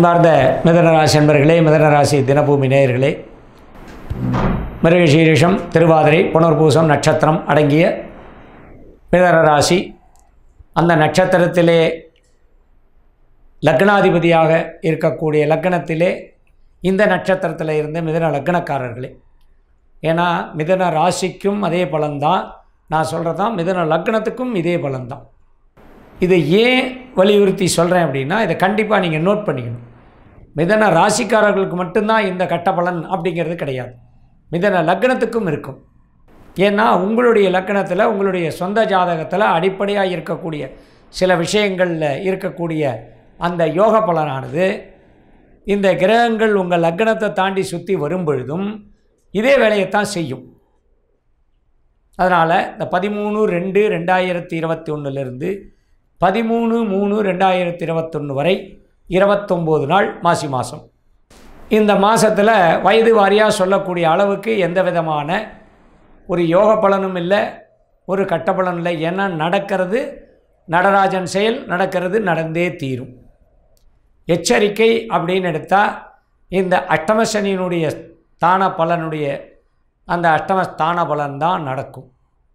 அன்பார்ந்த மிதனராசி அன்பர்களே மிதனராசி தினபூமி நேயர்களே மிருகசீரிஷம் திருவாதிரை புனர்பூசம் நட்சத்திரம் அடங்கிய மிதனராசி அந்த நட்சத்திரத்திலே லக்னாதிபதியாக இருக்கக்கூடிய லக்னத்திலே இந்த நட்சத்திரத்தில் இருந்த மிதன லக்னக்காரர்களே ஏன்னா மிதன ராசிக்கும் அதே பலன்தான் நான் சொல்கிறது தான் மிதன லக்னத்துக்கும் இதே பலன்தான் இதை ஏன் வலியுறுத்தி சொல்கிறேன் அப்படின்னா இதை கண்டிப்பாக நீங்கள் நோட் பண்ணிக்கணும் மிதன ராசிக்காரர்களுக்கு மட்டும்தான் இந்த கட்ட பலன் அப்படிங்கிறது கிடையாது மிதன லக்னத்துக்கும் இருக்கும் ஏன்னா உங்களுடைய லக்னத்தில் உங்களுடைய சொந்த ஜாதகத்தில் அடிப்படையாக இருக்கக்கூடிய சில விஷயங்களில் இருக்கக்கூடிய அந்த யோக பலனானது இந்த கிரகங்கள் உங்கள் லக்னத்தை தாண்டி சுற்றி வரும் பொழுதும் இதே வேலையைத்தான் செய்யும் அதனால் இந்த பதிமூணு ரெண்டு ரெண்டாயிரத்தி இருபத்தி ஒன்றுலேருந்து பதிமூணு மூணு ரெண்டாயிரத்தி இருபத்தொன்று வரை இருபத்தொம்போது நாள் மாசி மாதம் இந்த மாதத்தில் வயது வாரியாக சொல்லக்கூடிய அளவுக்கு எந்த விதமான ஒரு யோக பலனும் இல்லை ஒரு கட்ட பலன் இல்லை ஏன்னா நடக்கிறது நடராஜன் செயல் நடக்கிறது நடந்தே தீரும் எச்சரிக்கை அப்படின்னு எடுத்தால் இந்த அஷ்டமசனியினுடைய ஸ்தான பலனுடைய அந்த அஷ்டம ஸ்தான பலன் தான் நடக்கும்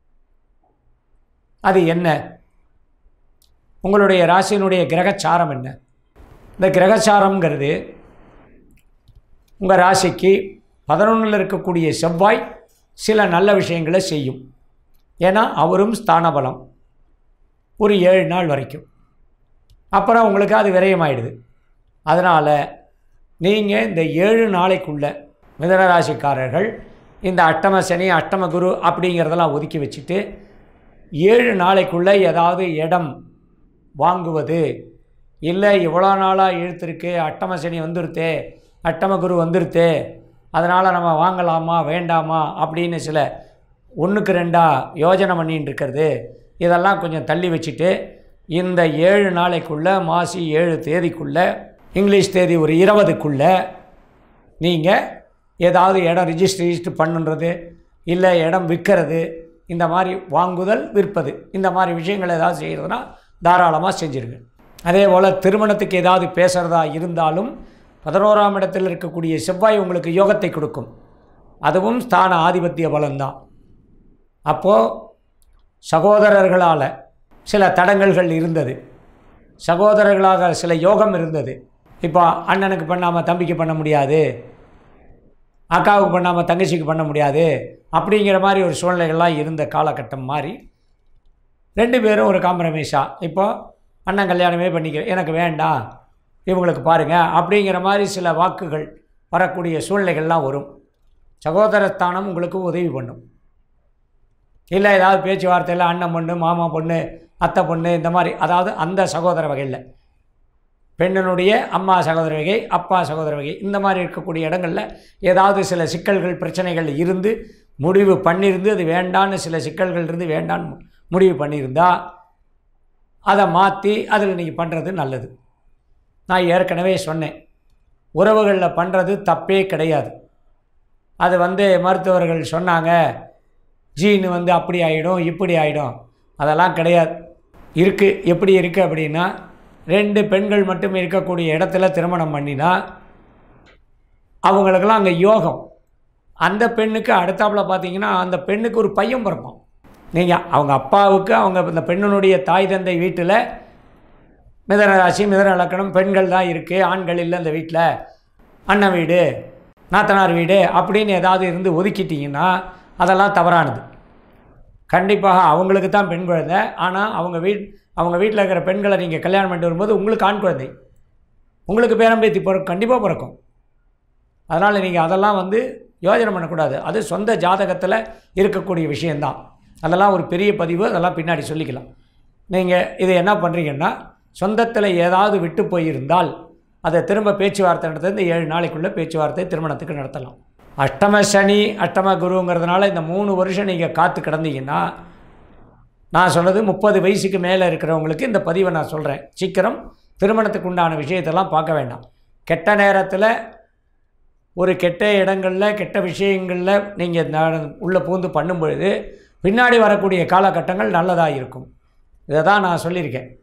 அது என்ன உங்களுடைய ராசியினுடைய கிரகச்சாரம் என்ன இந்த கிரகச்சாரம்ங்கிறது உங்கள் ராசிக்கு பதினொன்றில் இருக்கக்கூடிய செவ்வாய் சில நல்ல விஷயங்களை செய்யும் ஏன்னா அவரும் ஸ்தான பலம் ஒரு ஏழு நாள் வரைக்கும் அப்புறம் உங்களுக்கு அது விரயமாயிடுது அதனால் நீங்கள் இந்த ஏழு நாளைக்குள்ள மிதன ராசிக்காரர்கள் இந்த அஷ்டம சனி அஷ்டம குரு அப்படிங்கிறதெல்லாம் ஒதுக்கி வச்சுட்டு ஏழு நாளைக்குள்ளே ஏதாவது இடம் வாங்குவது இல்லை இவ்வளோ நாளாக இழுத்துருக்கு அட்டம சனி வந்துருத்தே அட்டம குரு வந்துருத்தே அதனால் நம்ம வாங்கலாமா வேண்டாமா அப்படின்னு சில ஒன்றுக்கு ரெண்டாக யோஜனை பண்ணின்னு இருக்கிறது இதெல்லாம் கொஞ்சம் தள்ளி வச்சுட்டு இந்த ஏழு நாளைக்குள்ளே மாசி ஏழு தேதிக்குள்ளே இங்கிலீஷ் தேதி ஒரு இருபதுக்குள்ளே நீங்கள் ஏதாவது இடம் ரிஜிஸ்டர் ரிஜிஸ்டர் பண்ணுன்றது இல்லை இடம் விற்கிறது இந்த மாதிரி வாங்குதல் விற்பது இந்த மாதிரி விஷயங்கள் ஏதாவது செய்கிறதுனா தாராளமாக செஞ்சுருங்க அதே போல் திருமணத்துக்கு ஏதாவது பேசுகிறதா இருந்தாலும் பதினோராம் இடத்தில் இருக்கக்கூடிய செவ்வாய் உங்களுக்கு யோகத்தை கொடுக்கும் அதுவும் ஸ்தான ஆதிபத்திய பலன்தான் அப்போது சகோதரர்களால் சில தடங்கல்கள் இருந்தது சகோதரர்களாக சில யோகம் இருந்தது இப்போ அண்ணனுக்கு பண்ணாமல் தம்பிக்கு பண்ண முடியாது அக்காவுக்கு பண்ணாமல் தங்கச்சிக்கு பண்ண முடியாது அப்படிங்கிற மாதிரி ஒரு சூழ்நிலைகள்லாம் இருந்த காலகட்டம் மாதிரி ரெண்டு பேரும் ஒரு காம்ப்ரமைஸாக இப்போ அண்ணன் கல்யாணமே பண்ணிக்க எனக்கு வேண்டாம் இவங்களுக்கு பாருங்கள் அப்படிங்கிற மாதிரி சில வாக்குகள் வரக்கூடிய சூழ்நிலைகள்லாம் வரும் சகோதரஸ்தானம் உங்களுக்கு உதவி பண்ணும் இல்லை ஏதாவது பேச்சுவார்த்தையில் அண்ணன் பொண்ணு மாமா பொண்ணு அத்தை பொண்ணு இந்த மாதிரி அதாவது அந்த சகோதர வகையில் பெண்ணினுடைய அம்மா சகோதர வகை அப்பா சகோதர வகை இந்த மாதிரி இருக்கக்கூடிய இடங்களில் ஏதாவது சில சிக்கல்கள் பிரச்சனைகள் இருந்து முடிவு பண்ணியிருந்து அது வேண்டான்னு சில சிக்கல்கள் இருந்து வேண்டான்னு முடிவு பண்ணியிருந்தா அதை மாற்றி அதில் நீங்கள் பண்ணுறது நல்லது நான் ஏற்கனவே சொன்னேன் உறவுகளில் பண்ணுறது தப்பே கிடையாது அது வந்து மருத்துவர்கள் சொன்னாங்க ஜீனு வந்து அப்படி ஆகிடும் இப்படி ஆகிடும் அதெல்லாம் கிடையாது இருக்குது எப்படி இருக்குது அப்படின்னா ரெண்டு பெண்கள் மட்டும் இருக்கக்கூடிய இடத்துல திருமணம் பண்ணினா அவங்களுக்கெல்லாம் அங்கே யோகம் அந்த பெண்ணுக்கு அடுத்தாப்புல பார்த்தீங்கன்னா அந்த பெண்ணுக்கு ஒரு பையன் பிறப்பான் நீங்கள் அவங்க அப்பாவுக்கு அவங்க இந்த பெண்ணினுடைய தாய் தந்தை வீட்டில் மிதன ராசி மிதன லக்கணம் பெண்கள் தான் இருக்குது ஆண்கள் இல்லை அந்த வீட்டில் அண்ணன் வீடு நாத்தனார் வீடு அப்படின்னு ஏதாவது இருந்து ஒதுக்கிட்டிங்கன்னா அதெல்லாம் தவறானது கண்டிப்பாக அவங்களுக்கு தான் பெண் குழந்தை ஆனால் அவங்க வீட் அவங்க வீட்டில் இருக்கிற பெண்களை நீங்கள் கல்யாணம் பண்ணிட்டு வரும்போது உங்களுக்கு ஆண் குழந்தை உங்களுக்கு பேரம்பேத்தி பிறக்கும் கண்டிப்பாக பிறக்கும் அதனால் நீங்கள் அதெல்லாம் வந்து யோஜனை பண்ணக்கூடாது அது சொந்த ஜாதகத்தில் இருக்கக்கூடிய விஷயந்தான் அதெல்லாம் ஒரு பெரிய பதிவு அதெல்லாம் பின்னாடி சொல்லிக்கலாம் நீங்கள் இதை என்ன பண்ணுறீங்கன்னா சொந்தத்தில் ஏதாவது விட்டு போயிருந்தால் அதை திரும்ப பேச்சுவார்த்தை நடத்த இந்த ஏழு நாளைக்குள்ளே பேச்சுவார்த்தை திருமணத்துக்கு நடத்தலாம் அஷ்டம சனி அஷ்டம குருங்கிறதுனால இந்த மூணு வருஷம் நீங்கள் காத்து கிடந்தீங்கன்னா நான் சொன்னது முப்பது வயசுக்கு மேலே இருக்கிறவங்களுக்கு இந்த பதிவை நான் சொல்கிறேன் சீக்கிரம் திருமணத்துக்கு உண்டான விஷயத்தெல்லாம் பார்க்க வேண்டாம் கெட்ட நேரத்தில் ஒரு கெட்ட இடங்களில் கெட்ட விஷயங்களில் நீங்கள் உள்ளே பூந்து பண்ணும் பொழுது பின்னாடி வரக்கூடிய காலகட்டங்கள் நல்லதாக இருக்கும் இதை தான் நான் சொல்லியிருக்கேன்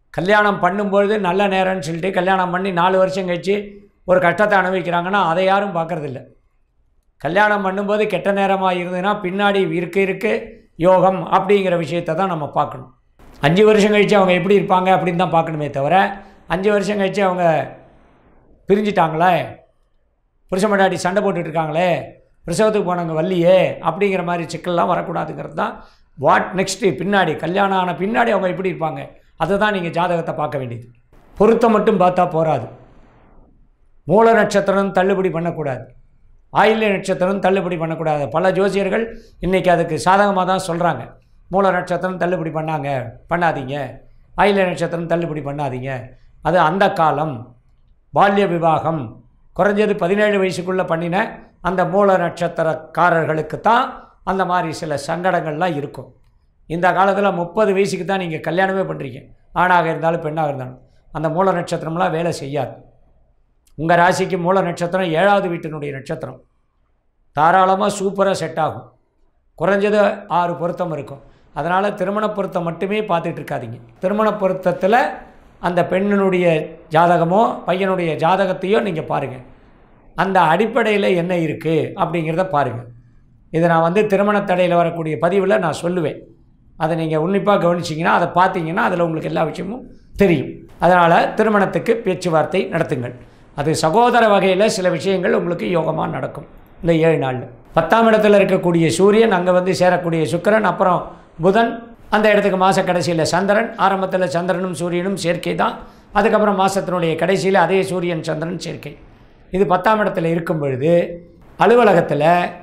கல்யாணம் பண்ணும்பொழுது நல்ல நேரம்னு சொல்லிட்டு கல்யாணம் பண்ணி நாலு வருஷம் கழிச்சு ஒரு கஷ்டத்தை அனுபவிக்கிறாங்கன்னா அதை யாரும் பார்க்கறதில்ல கல்யாணம் பண்ணும்போது கெட்ட நேரமாக இருந்ததுன்னா பின்னாடி இருக்க இருக்க யோகம் அப்படிங்கிற விஷயத்தை தான் நம்ம பார்க்கணும் அஞ்சு வருஷம் கழித்து அவங்க எப்படி இருப்பாங்க அப்படின்னு தான் பார்க்கணுமே தவிர அஞ்சு வருஷம் கழித்து அவங்க பிரிஞ்சிட்டாங்களே புருஷ மண்டாடி சண்டை போட்டுட்டு இருக்காங்களே பிரசவத்துக்கு போனவங்க வள்ளியே அப்படிங்கிற மாதிரி சிக்கல்லாம் வரக்கூடாதுங்கிறது தான் வாட் நெக்ஸ்ட்டு பின்னாடி கல்யாணம் ஆன பின்னாடி அவங்க எப்படி இருப்பாங்க அதை தான் நீங்கள் ஜாதகத்தை பார்க்க வேண்டியது பொருத்தம் மட்டும் பார்த்தா போராது மூல நட்சத்திரம் தள்ளுபடி பண்ணக்கூடாது ஆயில்ய நட்சத்திரம் தள்ளுபடி பண்ணக்கூடாது பல ஜோசியர்கள் இன்றைக்கி அதுக்கு சாதகமாக தான் சொல்கிறாங்க மூல நட்சத்திரம் தள்ளுபடி பண்ணாங்க பண்ணாதீங்க ஆயில்ய நட்சத்திரம் தள்ளுபடி பண்ணாதீங்க அது அந்த காலம் பால்ய விவாகம் குறைஞ்சது பதினேழு வயசுக்குள்ளே பண்ணின அந்த மூல நட்சத்திரக்காரர்களுக்கு தான் அந்த மாதிரி சில சங்கடங்கள்லாம் இருக்கும் இந்த காலத்தில் முப்பது வயசுக்கு தான் நீங்கள் கல்யாணமே பண்ணுறீங்க ஆணாக இருந்தாலும் பெண்ணாக இருந்தாலும் அந்த மூல நட்சத்திரம்லாம் வேலை செய்யாது உங்கள் ராசிக்கு மூல நட்சத்திரம் ஏழாவது வீட்டினுடைய நட்சத்திரம் தாராளமாக சூப்பராக செட் ஆகும் குறைஞ்சது ஆறு பொருத்தம் இருக்கும் அதனால் திருமண பொருத்தம் மட்டுமே பார்த்துட்டு இருக்காதீங்க திருமண பொருத்தத்தில் அந்த பெண்ணினுடைய ஜாதகமோ பையனுடைய ஜாதகத்தையோ நீங்கள் பாருங்கள் அந்த அடிப்படையில் என்ன இருக்குது அப்படிங்கிறத பாருங்கள் இதை நான் வந்து திருமண தடையில் வரக்கூடிய பதிவில் நான் சொல்லுவேன் அதை நீங்கள் உன்னிப்பாக கவனிச்சிங்கன்னா அதை பார்த்தீங்கன்னா அதில் உங்களுக்கு எல்லா விஷயமும் தெரியும் அதனால் திருமணத்துக்கு பேச்சுவார்த்தை நடத்துங்கள் அது சகோதர வகையில் சில விஷயங்கள் உங்களுக்கு யோகமாக நடக்கும் இந்த ஏழு நாளில் பத்தாம் இடத்துல இருக்கக்கூடிய சூரியன் அங்கே வந்து சேரக்கூடிய சுக்கிரன் அப்புறம் புதன் அந்த இடத்துக்கு மாத கடைசியில் சந்திரன் ஆரம்பத்தில் சந்திரனும் சூரியனும் சேர்க்கை தான் அதுக்கப்புறம் மாதத்தினுடைய கடைசியில் அதே சூரியன் சந்திரன் சேர்க்கை இது பத்தாம் இடத்துல இருக்கும் பொழுது அலுவலகத்தில்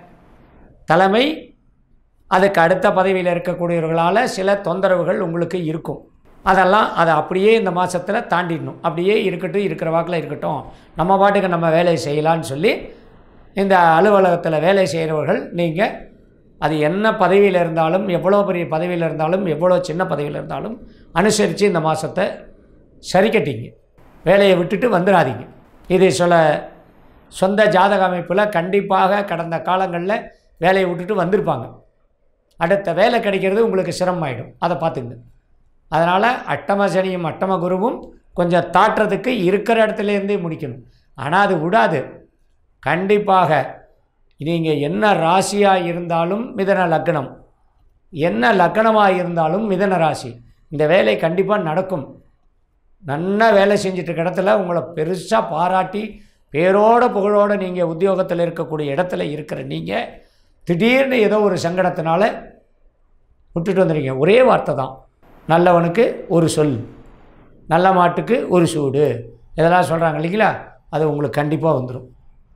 தலைமை அதுக்கு அடுத்த பதவியில் இருக்கக்கூடியவர்களால் சில தொந்தரவுகள் உங்களுக்கு இருக்கும் அதெல்லாம் அதை அப்படியே இந்த மாதத்தில் தாண்டிடணும் அப்படியே இருக்கட்டும் இருக்கிற வாக்கில் இருக்கட்டும் நம்ம பாட்டுக்கு நம்ம வேலையை செய்யலான்னு சொல்லி இந்த அலுவலகத்தில் வேலை செய்கிறவர்கள் நீங்கள் அது என்ன பதவியில் இருந்தாலும் எவ்வளோ பெரிய பதவியில் இருந்தாலும் எவ்வளோ சின்ன பதவியில் இருந்தாலும் அனுசரித்து இந்த மாதத்தை சரி கட்டிங்க வேலையை விட்டுட்டு வந்துடாதீங்க இது சில சொந்த ஜாதக அமைப்பில் கண்டிப்பாக கடந்த காலங்களில் வேலையை விட்டுட்டு வந்திருப்பாங்க அடுத்த வேலை கிடைக்கிறது உங்களுக்கு சிரமமாயிடும் அதை பார்த்துங்க அதனால் அட்டம சனியும் அட்டம குருவும் கொஞ்சம் தாட்டுறதுக்கு இருக்கிற இடத்துலேருந்தே முடிக்கணும் ஆனால் அது விடாது கண்டிப்பாக நீங்கள் என்ன ராசியாக இருந்தாலும் மிதன லக்னம் என்ன லக்னமாக இருந்தாலும் மிதன ராசி இந்த வேலை கண்டிப்பாக நடக்கும் நல்லா வேலை செஞ்சுட்டு இருக்க இடத்துல உங்களை பெருசாக பாராட்டி பேரோட புகழோட நீங்கள் உத்தியோகத்தில் இருக்கக்கூடிய இடத்துல இருக்கிற நீங்கள் திடீர்னு ஏதோ ஒரு சங்கடத்தினால விட்டுட்டு வந்துடுங்க ஒரே வார்த்தை தான் நல்லவனுக்கு ஒரு சொல் நல்ல மாட்டுக்கு ஒரு சூடு இதெல்லாம் சொல்கிறாங்க இல்லைங்களா அது உங்களுக்கு கண்டிப்பாக வந்துடும்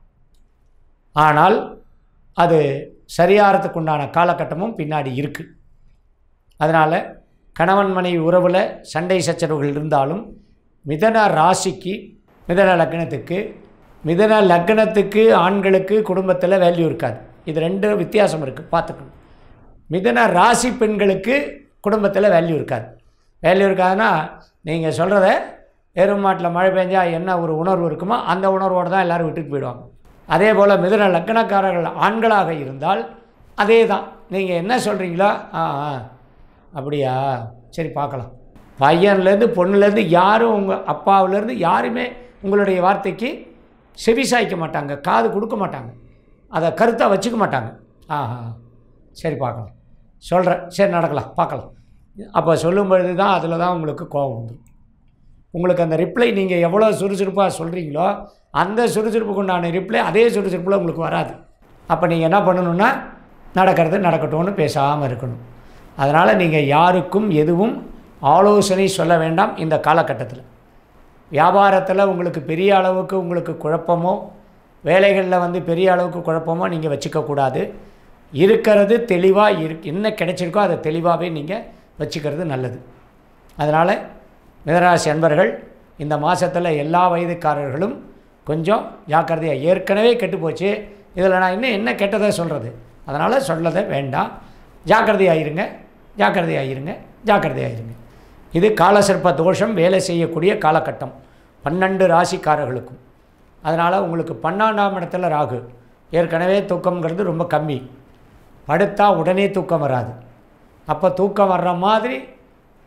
ஆனால் அது சரியாகிறதுக்கு உண்டான காலகட்டமும் பின்னாடி இருக்குது அதனால் கணவன் மனைவி உறவில் சண்டை சச்சரவுகள் இருந்தாலும் மிதன ராசிக்கு மிதன லக்னத்துக்கு மிதன லக்னத்துக்கு ஆண்களுக்கு குடும்பத்தில் வேல்யூ இருக்காது இது ரெண்டு வித்தியாசம் இருக்குது பார்த்துக்கணும் மிதன ராசி பெண்களுக்கு குடும்பத்தில் வேல்யூ இருக்காது வேல்யூ இருக்காதுன்னா நீங்கள் சொல்கிறத எருமாட்டில் மழை பெஞ்சா என்ன ஒரு உணர்வு இருக்குமோ அந்த உணர்வோடு தான் எல்லோரும் விட்டுட்டு போயிடுவாங்க அதே போல் மிதன லக்கணக்காரர்கள் ஆண்களாக இருந்தால் அதே தான் நீங்கள் என்ன சொல்கிறீங்களோ ஆ ஆ அப்படியா சரி பார்க்கலாம் பையன்லேருந்து பொண்ணுலேருந்து யாரும் உங்கள் அப்பாவிலேருந்து யாருமே உங்களுடைய வார்த்தைக்கு செவி சாய்க்க மாட்டாங்க காது கொடுக்க மாட்டாங்க அதை கருத்தாக வச்சுக்க மாட்டாங்க ஆஹா சரி பார்க்கலாம் சொல்கிறேன் சரி நடக்கலாம் பார்க்கலாம் அப்போ சொல்லும் பொழுது தான் அதில் தான் உங்களுக்கு கோபம் வந்துடும் உங்களுக்கு அந்த ரிப்ளை நீங்கள் எவ்வளோ சுறுசுறுப்பாக சொல்கிறீங்களோ அந்த சுறுசுறுப்புக்கு உண்டான ரிப்ளை அதே சுறுசுறுப்பில் உங்களுக்கு வராது அப்போ நீங்கள் என்ன பண்ணணுன்னா நடக்கிறது நடக்கட்டும்னு பேசாமல் இருக்கணும் அதனால் நீங்கள் யாருக்கும் எதுவும் ஆலோசனை சொல்ல வேண்டாம் இந்த காலகட்டத்தில் வியாபாரத்தில் உங்களுக்கு பெரிய அளவுக்கு உங்களுக்கு குழப்பமோ வேலைகளில் வந்து பெரிய அளவுக்கு குழப்பமோ நீங்கள் வச்சுக்கக்கூடாது இருக்கிறது தெளிவாக இரு என்ன கிடைச்சிருக்கோ அதை தெளிவாகவே நீங்கள் வச்சுக்கிறது நல்லது அதனால் மிதராசி அன்பர்கள் இந்த மாதத்தில் எல்லா வயதுக்காரர்களும் கொஞ்சம் ஜாக்கிரதையாக ஏற்கனவே கெட்டு போச்சு இதில் நான் இன்னும் என்ன கெட்டதை சொல்கிறது அதனால் சொல்லதை வேண்டாம் ஜாக்கிரதையாயிருங்க ஜாக்கிரதையாயிருங்க ஜாக்கிரதையாயிருங்க இது காலசர்ப்ப தோஷம் வேலை செய்யக்கூடிய காலகட்டம் பன்னெண்டு ராசிக்காரர்களுக்கும் அதனால் உங்களுக்கு பன்னெண்டாம் இடத்துல ராகு ஏற்கனவே தூக்கம்ங்கிறது ரொம்ப கம்மி படுத்தா உடனே தூக்கம் வராது அப்போ தூக்கம் வர்ற மாதிரி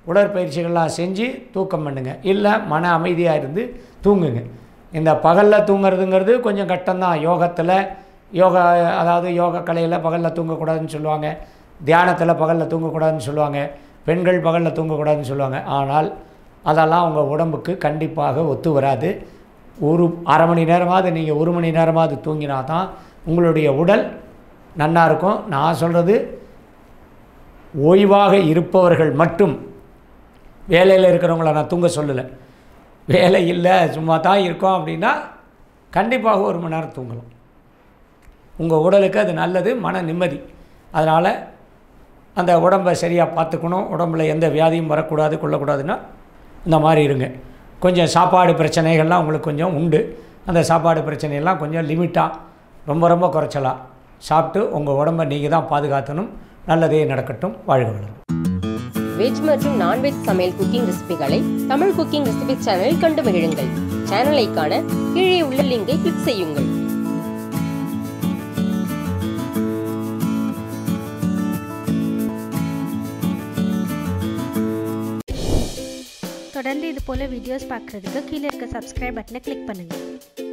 உடற்பயிற்சிகள்லாம் செஞ்சு தூக்கம் பண்ணுங்கள் இல்லை மன அமைதியாக இருந்து தூங்குங்க இந்த பகலில் தூங்குறதுங்கிறது கொஞ்சம் கஷ்டம்தான் யோகத்தில் யோகா அதாவது யோகா கலையில் பகலில் தூங்கக்கூடாதுன்னு சொல்லுவாங்க தியானத்தில் பகலில் தூங்கக்கூடாதுன்னு சொல்லுவாங்க பெண்கள் பகலில் தூங்கக்கூடாதுன்னு சொல்லுவாங்க ஆனால் அதெல்லாம் உங்கள் உடம்புக்கு கண்டிப்பாக ஒத்து வராது ஒரு அரை மணி நேரமாவது நீங்கள் ஒரு மணி நேரமாவது தூங்கினா தான் உங்களுடைய உடல் நன்னா இருக்கும் நான் சொல்கிறது ஓய்வாக இருப்பவர்கள் மட்டும் வேலையில் இருக்கிறவங்கள நான் தூங்க சொல்லலை வேலை இல்லை சும்மா தான் இருக்கோம் அப்படின்னா கண்டிப்பாக ஒரு மணி நேரம் தூங்கலாம் உங்கள் உடலுக்கு அது நல்லது மன நிம்மதி அதனால் அந்த உடம்பை சரியாக பார்த்துக்கணும் உடம்புல எந்த வியாதியும் வரக்கூடாது கொள்ளக்கூடாதுன்னா இந்த மாதிரி இருங்க கொஞ்சம் சாப்பாடு பிரச்சனைகள்லாம் உங்களுக்கு கொஞ்சம் உண்டு அந்த சாப்பாடு பிரச்சனையெல்லாம் கொஞ்சம் லிமிட்டாக ரொம்ப ரொம்ப குறைச்சலாம் சாப்பிட்டு உங்கள் உடம்பை நீங்கள் தான் பாதுகாத்தணும் நல்லதே நடக்கட்டும் வாழ்க வளரும் வெஜ் மற்றும் நான்வெஜ் சமையல் குக்கிங் ரெசிபிகளை தமிழ் குக்கிங் ரெசிபி சேனலில் கண்டு மகிழுங்கள் சேனலை காண கீழே உள்ள லிங்கை கிளிக் செய்யுங்கள் தொடர்ந்து இது போல் வீடியோஸ் பார்க்குறதுக்கு கீழே இருக்க சப்ஸ்கிரைப் பட்டனை கிளிக் பண்ணுங்கள்